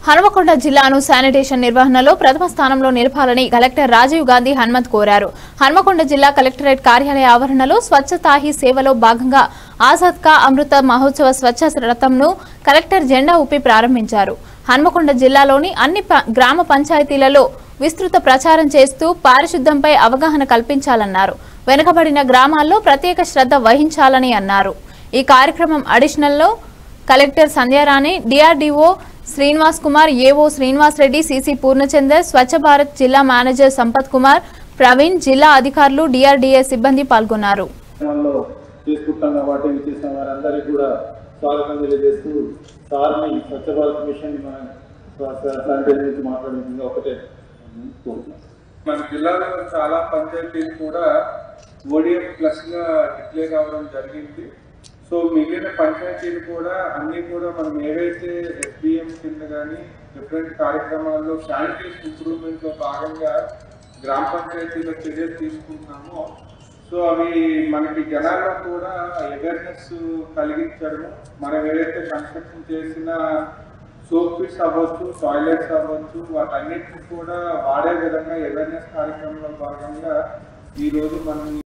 హనుమకొండ జిల్లాను శానిటేషన్ నిర్వహణలో ప్రథమ స్థానంలో నిలపాలని కలెక్టర్ రాజీవ్ గాంధీ హనుమంత్ కోరారు హన్మకొండ జిల్లా కలెక్టరేట్ కార్యాలయ ఆవరణలో స్వచ్ఛతా హీ సేవలో భాగంగా ఆజాద్ కా అమృత మహోత్సవ స్వచ్ఛ రథంను కలెక్టర్ జెండా ఊపి ప్రారంభించారు హన్మకొండ జిల్లాలోని అన్ని ప- గ్రామ పంచాయతీలలో విస్తృత ప్రచారం చేస్తూ పారిశుద్ధ్యంపై అవగాహన కల్పించాలన్నారు వెనుకబడిన గ్రామాల్లో ప్రత్యేక శ్రద్ధ వహించాలని అన్నారు ఈ కార్యక్రమం అడిషనల్లో collector Sandhyarani DRDO Srinivas Kumar AO Srinivas Reddy CC Purnachandar Swachh Bharat జిల్లా మేనేజర్ సంపత్ కుమార్ ప్రవీణ్ జిల్లా అధికారులు డిఆర్డీఏ సిబ్బంది పాల్గొన్నారు కార్యక్రమంలో చేసుకుంటాం కాబట్టి చేసిన వారందరికీ కూడా స్వాగతం తెలియజేస్తూ సార్ని స్వచ్ఛ భారత్ మిషన్ మన శానిటైజర్ నుంచి మాట్లాడుతుంది ఒకటే కోరుతున్నాం. మన జిల్లాలో చాలా పంచాయతీలు కూడా ఓడిఎఫ్ ప్లస్ గా డిక్లేర్ అవ్వడం జరిగింది సో మిగిలిన పంచాయతీలు కూడా అన్ని కూడా మనం ఏవైతే ఎస్డిఎం కింద కానీ డిఫరెంట్ కార్యక్రమాల్లో శానిటేషన్ ఇంప్రూవ్మెంట్ లో భాగంగా గ్రామ పంచాయతీలో చర్యలు తీసుకుంటున్నామో సో అవి మనకి జనాల్లో కూడా అవేర్నెస్ కలిగించడము మనం ఏదైతే కన్స్ట్రక్షన్ చేసిన సోప్ పిట్స్ అవ్వచ్చు టాయిలెట్స్ అవ్వచ్చు వాటన్నిటిని కూడా వాడే విధంగా అవేర్నెస్ కార్యక్రమంలో భాగంగా ఈ రోజు మనం